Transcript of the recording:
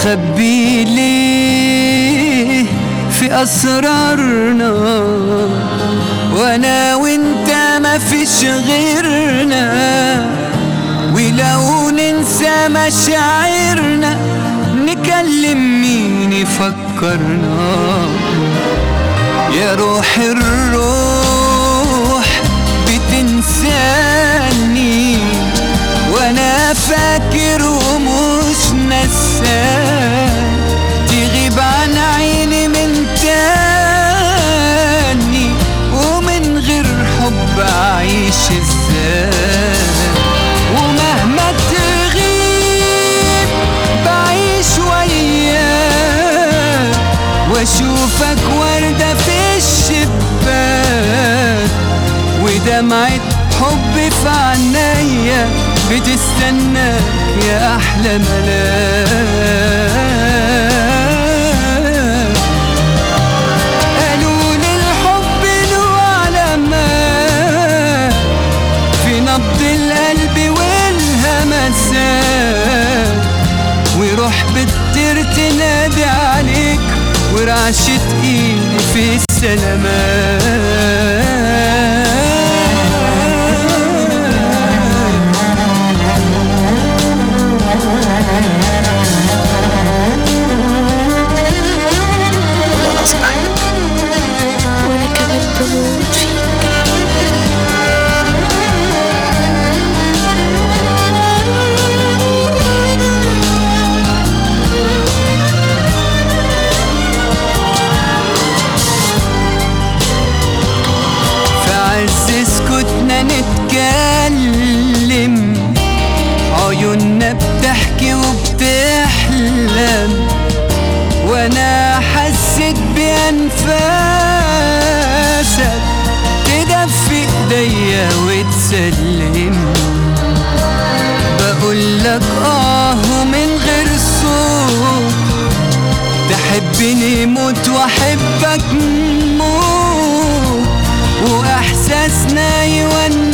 نخبي ليه في أسرارنا وأنا وأنت مفيش غيرنا ولو ننسى مشاعرنا نكلم مين يفكرنا يا روح الروح بتنساني وانا فاكر ومش نسان تغيب عن عيني من تاني ومن غير حب اعيش ازاي ومهما تغيب بعيش وياك واشوفك وردة في الشباك ودمعة حب في عينيا بتستناك يا احلى ملاك قالوا لي الحب له علامات في نبض القلب والهمسات وروح بتطير تنادي عليك ورعشة ايدي في السلامات والله العظيم بحبك وانا كمان بموت فيك في عز سكوتنا نتكلم عيوننا بتحكي وبتحلم وانا حسيت بانفاسك تدفي ايديا وتسلم بقول لك اه ومن غير صوت تحبني موت واحبك موت واحساسنا يونس